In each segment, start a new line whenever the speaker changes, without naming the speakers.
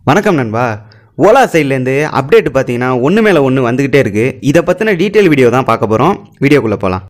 வணக்கம் நண்பா ஓலா சைட்லேருந்து அப்டேட் பார்த்தீங்கன்னா ஒன்று மேலே ஒன்று வந்துக்கிட்டே இருக்குது இதை பற்றின டீட்டெயில் வீடியோ தான் பார்க்க போகிறோம் வீடியோக்குள்ளே போகலாம்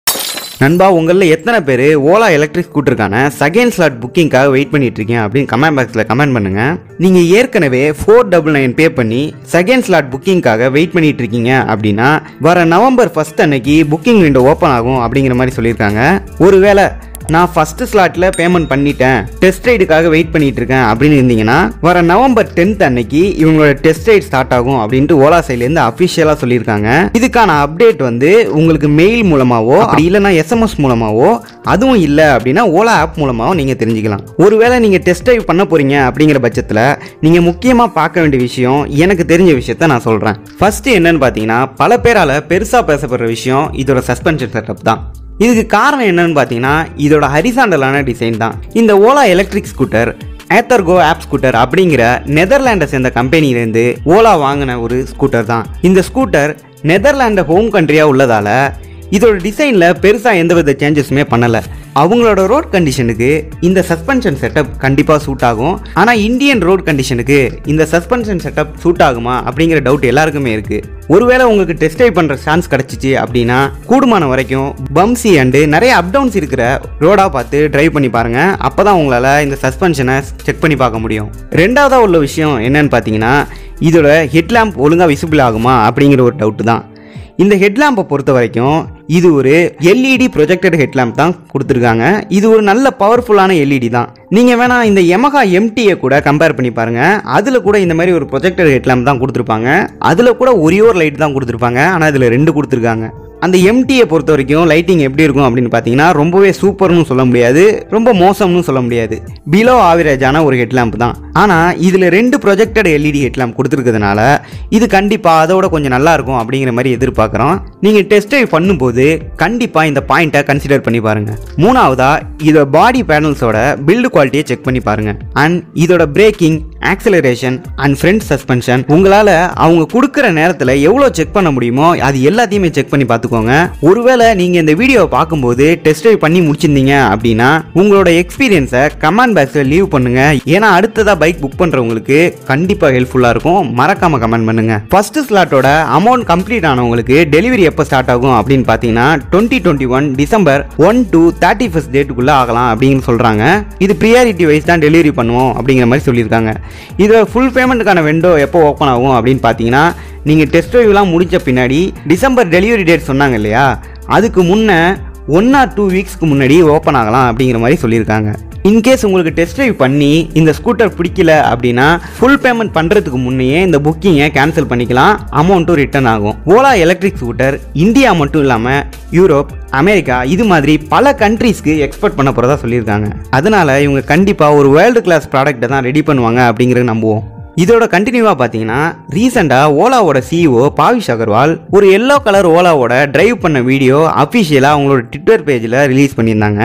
நண்பா உங்களில் எத்தனை பேர் ஓலா எலக்ட்ரிக் ஸ்கூட்டருக்கான செகண்ட் ஸ்லாட் புக்கிங்காக வெயிட் பண்ணிட்டு இருக்கீங்க அப்படின்னு கமெண்ட் பாக்ஸில் கமெண்ட் பண்ணுங்க நீங்கள் ஏற்கனவே ஃபோர் டபுள் நைன் பே பண்ணி செகண்ட் ஸ்லாட் புக்கிங்காக வெயிட் பண்ணிட்டு இருக்கீங்க அப்படின்னா வர நவம்பர் ஃபர்ஸ்ட் அன்னைக்கு புக்கிங் விண்டோ ஓப்பன் ஆகும் அப்படிங்கிற மாதிரி சொல்லியிருக்காங்க ஒருவேளை நான் ஃபர்ஸ்ட் ஸ்லாட்ல பேமெண்ட் பண்ணிட்டேன் டெஸ்ட் ரைடுக்காக வெயிட் பண்ணிட்டு இருக்கேன் அப்படின்னு இருந்தீங்கன்னா வர நவம்பர் டென்த் அன்னைக்கு இவங்களோட டெஸ்ட் ரைட் ஸ்டார்ட் ஆகும் அப்படின்ட்டு ஓலா சைட்லேருந்து அஃபிஷியலாக சொல்லியிருக்காங்க இதுக்கான அப்டேட் வந்து உங்களுக்கு மெயில் மூலமாவோ அப்படி இல்லைன்னா எஸ்எம்எஸ் மூலமாவோ அதுவும் இல்லை அப்படின்னா ஓலா ஆப் மூலமாவோ நீங்கள் தெரிஞ்சுக்கலாம் ஒருவேளை நீங்கள் டெஸ்ட் ட்ரைவ் பண்ண போறீங்க அப்படிங்கிற பட்சத்தில் நீங்கள் முக்கியமாக பார்க்க வேண்டிய விஷயம் எனக்கு தெரிஞ்ச விஷயத்த நான் சொல்கிறேன் ஃபர்ஸ்ட் என்னன்னு பார்த்தீங்கன்னா பல பேரால் பெருசாக பேசப்படுற விஷயம் இதோட சஸ்பென்ஷன் செட்டப் தான் இதுக்கு காரணம் என்னன்னு பார்த்தீங்கன்னா இதோட ஹரிசாண்டலான டிசைன் தான் இந்த Ola electric scooter Etergo app scooter அப்படிங்கிற நெதர்லாண்டை சேர்ந்த கம்பெனிலேருந்து ஓலா வாங்கின ஒரு ஸ்கூட்டர் தான் இந்த ஸ்கூட்டர் நெதர்லாண்டை ஹோம் கண்ட்ரியாக உள்ளதால இதோட டிசைனில் பெருசாக எந்தவித சேஞ்சஸுமே பண்ணலை அவங்களோட ரோட் கண்டிஷனுக்கு இந்த சஸ்பென்ஷன் செட்டப் கண்டிப்பாக சூட் ஆகும் ஆனால் இந்தியன் ரோட் கண்டிஷனுக்கு இந்த சஸ்பென்ஷன் செட்டப் சூட் ஆகுமா அப்படிங்கிற டவுட் எல்லாருக்குமே இருக்குது ஒருவேளை உங்களுக்கு டெஸ்ட் ட்ரைவ் பண்ணுற சான்ஸ் கிடச்சிச்சு அப்படின்னா கூடுமான வரைக்கும் பம்சி அண்டு நிறைய அப் டவுன்ஸ் இருக்கிற ரோடாக பார்த்து டிரைவ் பண்ணி பாருங்கள் அப்போ தான் உங்களால் இந்த சஸ்பென்ஷனை செக் பண்ணி பார்க்க முடியும் ரெண்டாவதாக உள்ள விஷயம் என்னன்னு பார்த்தீங்கன்னா இதோட ஹெட்லாம்ப் ஒழுங்காக விசிபிள் ஆகுமா அப்படிங்கிற ஒரு டவுட்டு தான் இந்த ஹெட்லாம்பை பொறுத்த வரைக்கும் இது ஒரு எல்இடி ப்ரொஜெக்டட் ஹெட்லாம்ப் தான் கொடுத்துருக்காங்க இது ஒரு நல்ல பவர்ஃபுல்லான எல்இடி தான் நீங்கள் வேணா இந்த எமகா எம்டியை கூட கம்பேர் பண்ணி பாருங்க அதில் கூட இந்த மாதிரி ஒரு ப்ரொஜெக்டட் ஹெட்லாம்ப் தான் கொடுத்துருப்பாங்க அதில் கூட ஒரே ஒரு லைட் தான் கொடுத்துருப்பாங்க ஆனால் இதில் ரெண்டு கொடுத்துருக்காங்க அந்த எம்டியை பொறுத்த வரைக்கும் லைட்டிங் எப்படி இருக்கும் அப்படின்னு பார்த்தீங்கன்னா ரொம்பவே சூப்பர்னு சொல்ல முடியாது ரொம்ப மோசம்னு சொல்ல முடியாது பிலோ ஆவரேஜான ஒரு ஹெட்லாம்ப் தான் ஆனால் இதில் ரெண்டு ப்ரொஜெக்டட் எல்இடி ஹெட்லாம்ப் கொடுத்துருக்கிறதுனால இது கண்டிப்பாக அதோட கொஞ்சம் நல்லா இருக்கும் அப்படிங்கிற மாதிரி எதிர்பார்க்குறோம் நீங்கள் டெஸ்ட் ட்ரைவ் பண்ணும்போது கண்டிப்பாக இந்த பாயிண்ட்டை கன்சிடர் பண்ணி பாருங்கள் மூணாவதா இதோட பாடி பேனல்ஸோட பில்டு குவாலிட்டியை செக் பண்ணி பாருங்கள் அண்ட் இதோட braking acceleration and front suspension உங்களால் அவங்க கொடுக்குற நேரத்தில் எவ்வளோ செக் பண்ண முடியுமோ அது எல்லாத்தையுமே செக் பண்ணி பார்த்துக்கோங்க ஒருவேளை நீங்கள் இந்த வீடியோவை பார்க்கும்போது டெஸ்ட் ட்ரைவ் பண்ணி முடிச்சிருந்தீங்க அப்படின்னா உங்களோட எக்ஸ்பீரியன்ஸை கமெண்ட் பாக்ஸில் லீவ் பண்ணுங்க ஏன்னா அடுத்ததாக பைக் புக் பண்ணுறவங்களுக்கு கண்டிப்பாக ஹெல்ப்ஃபுல்லாக இருக்கும் மறக்காம கமெண்ட் பண்ணுங்க ஃபர்ஸ்ட் ஸ்லாட்டோட அமௌண்ட் கம்ப்ளீட் ஆனவங்களுக்கு டெலிவரி எப்போ ஸ்டார்ட் ஆகும் அப்படின்னு பார்த்தீங்கன்னா twenty twenty one December one to thirty first டேட்டுக்குள்ளே ஆகலாம் அப்படின்னு சொல்கிறாங்க இது ப்ரியாரிட்டி வைஸ் தான் டெலிவரி பண்ணுவோம் அப்படிங்கிற மாதிரி சொல்லியிருக்காங்க இதில் ஃபுல் பேமெண்ட்டுக்கான வெண்டோ எப்போ ஓப்பன் ஆகும் அப்படின்னு பார்த்தீங்கன்னா நீங்கள் டெஸ்ட் ட்ரைவ்லாம் முடிஞ்ச பின்னாடி டிசம்பர் டெலிவரி டேட் சொன்னாங்க இல்லையா அதுக்கு முன்னே ஒன் ஆர் டூ வீக்ஸ்க்கு முன்னாடி ஓப்பன் ஆகலாம் அப்படிங்கிற மாதிரி சொல்லியிருக்காங்க இன்கேஸ் உங்களுக்கு டெஸ்ட் ட்ரைவ் பண்ணி இந்த ஸ்கூட்டர் பிடிக்கல அப்படின்னா ஃபுல் பேமெண்ட் பண்ணுறதுக்கு முன்னையே இந்த புக்கிங்கை கேன்சல் பண்ணிக்கலாம் அமௌண்ட்டும் ரிட்டர்ன் ஆகும் ஓலா எலக்ட்ரிக் ஸ்கூட்டர் இந்தியா மட்டும் இல்லாமல் யூரோப் அமெரிக்கா இது மாதிரி பல கண்ட்ரீஸ்க்கு எக்ஸ்போர்ட் பண்ண போகிறதா சொல்லியிருக்காங்க அதனால இவங்க கண்டிப்பாக ஒரு வேர்ல்டு கிளாஸ் ப்ராடக்ட்டை தான் ரெடி பண்ணுவாங்க அப்படிங்கிறத நம்புவோம் இதோட கண்டினியூவாக பார்த்தீங்கன்னா ரீசெண்டாக ஓலாவோட சிஇஓ பாவிஷ் அகர்வால் ஒரு எல்லோ கலர் ஓலாவோட டிரைவ் பண்ண வீடியோ அஃபிஷியலாக அவங்களோட ட்விட்டர் பேஜில் ரிலீஸ் பண்ணியிருந்தாங்க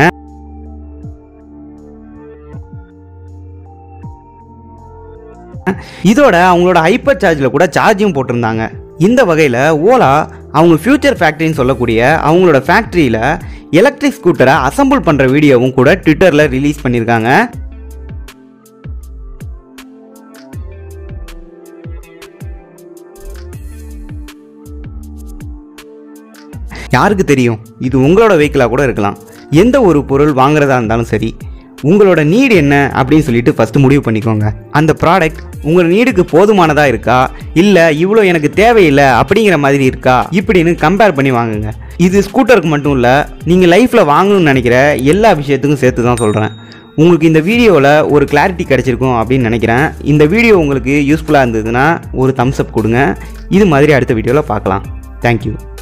இதோட அவங்களோட ஹைப்பர் சார்ஜில் கூட சார்ஜும் போட்டிருந்தாங்க இந்த வகையில் ஓலா அவங்க ஃபியூச்சர் ஃபேக்ட்ரின்னு சொல்லக்கூடிய அவங்களோட ஃபேக்ட்ரியில் எலக்ட்ரிக் ஸ்கூட்டரை அசம்பிள் பண்ணுற வீடியோவும் கூட ட்விட்டரில் ரிலீஸ் பண்ணியிருக்காங்க யாருக்கு தெரியும் இது உங்களோட வெஹிக்கிளாக கூட இருக்கலாம் எந்த ஒரு பொருள் வாங்குறதா இருந்தாலும் சரி உங்களோட நீடு என்ன அப்படின்னு சொல்லிட்டு ஃபஸ்ட்டு முடிவு பண்ணிக்கோங்க அந்த ப்ராடக்ட் உங்கள் நீடுக்கு போதுமானதாக இருக்கா இல்லை இவ்வளோ எனக்கு தேவையில்லை அப்படிங்கிற மாதிரி இருக்கா இப்படின்னு கம்பேர் பண்ணி வாங்குங்க இது ஸ்கூட்டருக்கு மட்டும் இல்லை நீங்கள் லைஃப்பில் வாங்கணும்னு நினைக்கிற எல்லா விஷயத்துக்கும் சேர்த்து தான் சொல்கிறேன் உங்களுக்கு இந்த வீடியோவில் ஒரு கிளாரிட்டி கிடச்சிருக்கும் அப்படின்னு நினைக்கிறேன் இந்த வீடியோ உங்களுக்கு யூஸ்ஃபுல்லாக இருந்ததுன்னா ஒரு தம்ஸ் அப் கொடுங்க இது மாதிரி அடுத்த வீடியோவில் பார்க்கலாம் தேங்க்யூ